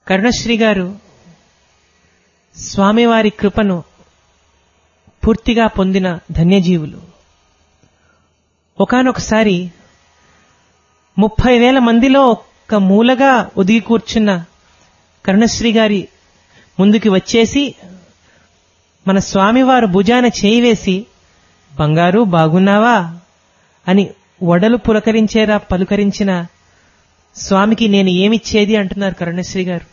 కరుణశ్రీ గారు స్వామివారి కృపను పూర్తిగా పొందిన ధన్యజీవులు ఒకనొకసారి ముప్పై వేల మందిలో ఒక్క మూలగా ఒదిగి కూర్చున్న కరుణశ్రీ గారి ముందుకి వచ్చేసి మన స్వామివారు భుజాన చేయి వేసి బంగారు బాగున్నావా అని వడలు పులకరించేరా పలుకరించిన స్వామికి నేను ఏమిచ్చేది అంటున్నారు కరుణశ్రీ గారు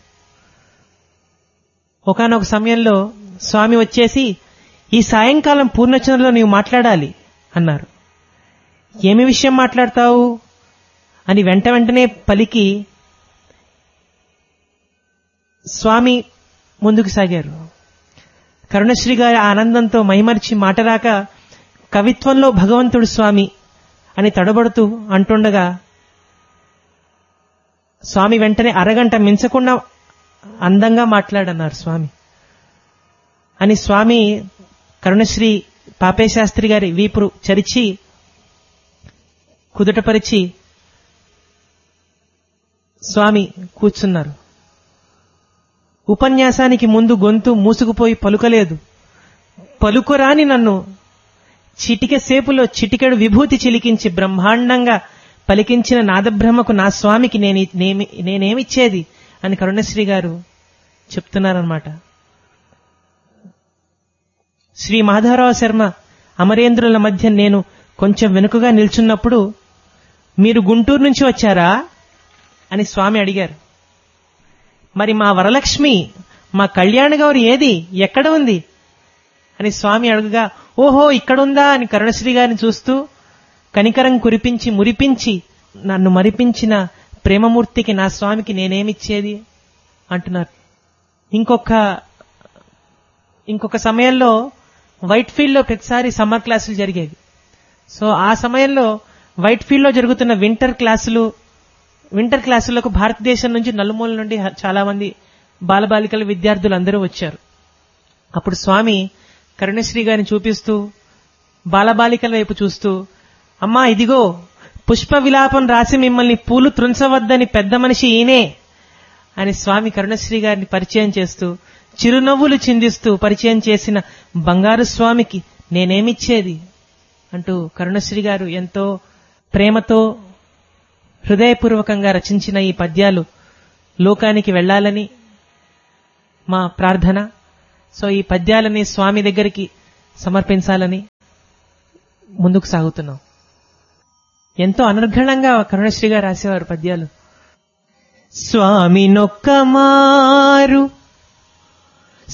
ఒకనొక సమయంలో స్వామి వచ్చేసి ఈ సాయంకాలం పూర్ణచంద్రలో నీవు మాట్లాడాలి అన్నారు ఏమి విషయం మాట్లాడతావు అని వెంట వెంటనే పలికి స్వామి ముందుకు సాగారు కరుణశ్రీ గారి ఆనందంతో మైమరిచి మాటరాక కవిత్వంలో భగవంతుడు స్వామి అని తడబడుతూ అంటుండగా స్వామి వెంటనే అరగంట మించకుండా అందంగా మాట్లాడన్నారు స్వామి అని స్వామి కరుణశ్రీ పాపేశాస్త్రి గారి వీపురు చరిచి కుదుటపరిచి స్వామి కూర్చున్నారు ఉపన్యాసానికి ముందు గొంతు మూసుకుపోయి పలుకలేదు పలుకురాని నన్ను చిటిక సేపులో చిటికెడు విభూతి చిలికించి బ్రహ్మాండంగా పలికించిన నాదబ్రహ్మకు నా స్వామికి నేను నేమి నేనేమిచ్చేది అని కరుణశ్రీ గారు చెప్తున్నారనమాట శ్రీ మాధవరావు శర్మ అమరేంద్రుల మధ్య నేను కొంచెం వెనుకగా నిల్చున్నప్పుడు మీరు గుంటూరు నుంచి వచ్చారా అని స్వామి అడిగారు మరి మా వరలక్ష్మి మా కళ్యాణ గౌరి ఏది ఎక్కడ ఉంది అని స్వామి అడుగుగా ఓహో ఇక్కడుందా అని కరుణశ్రీ గారిని చూస్తూ కనికరం కురిపించి మురిపించి నన్ను మరిపించిన ప్రేమమూర్తికి నా స్వామికి నేనేమిచ్చేది అంటున్నారు ఇంకొక ఇంకొక సమయంలో వైట్ ఫీల్డ్ లో ప్రతిసారి సమ్మర్ క్లాసులు జరిగేవి సో ఆ సమయంలో వైట్ ఫీల్డ్ లో జరుగుతున్న వింటర్ క్లాసులు వింటర్ క్లాసులకు భారతదేశం నుంచి నలుమూల నుండి చాలా మంది బాలబాలికల విద్యార్థులు అందరూ వచ్చారు అప్పుడు స్వామి కరుణశ్రీ గారిని చూపిస్తూ బాలబాలికల వైపు చూస్తూ అమ్మా ఇదిగో పుష్ప విలాపం రాసి మిమ్మల్ని పూలు త్రుంచవద్దని పెద్ద మనిషి ఈయనే అని స్వామి కరుణశ్రీ గారిని పరిచయం చేస్తూ చిరునవ్వులు చిందిస్తూ పరిచయం చేసిన బంగారు స్వామికి నేనేమిచ్చేది అంటూ కరుణశ్రీ గారు ఎంతో ప్రేమతో హృదయపూర్వకంగా రచించిన ఈ పద్యాలు లోకానికి వెళ్లాలని మా ప్రార్థన సో ఈ పద్యాలని స్వామి దగ్గరికి సమర్పించాలని ముందుకు సాగుతున్నాం ఎంతో అనర్ఘణంగా కరుణశ్రీ గారు రాసేవారు పద్యాలు స్వామి నొక్క మారు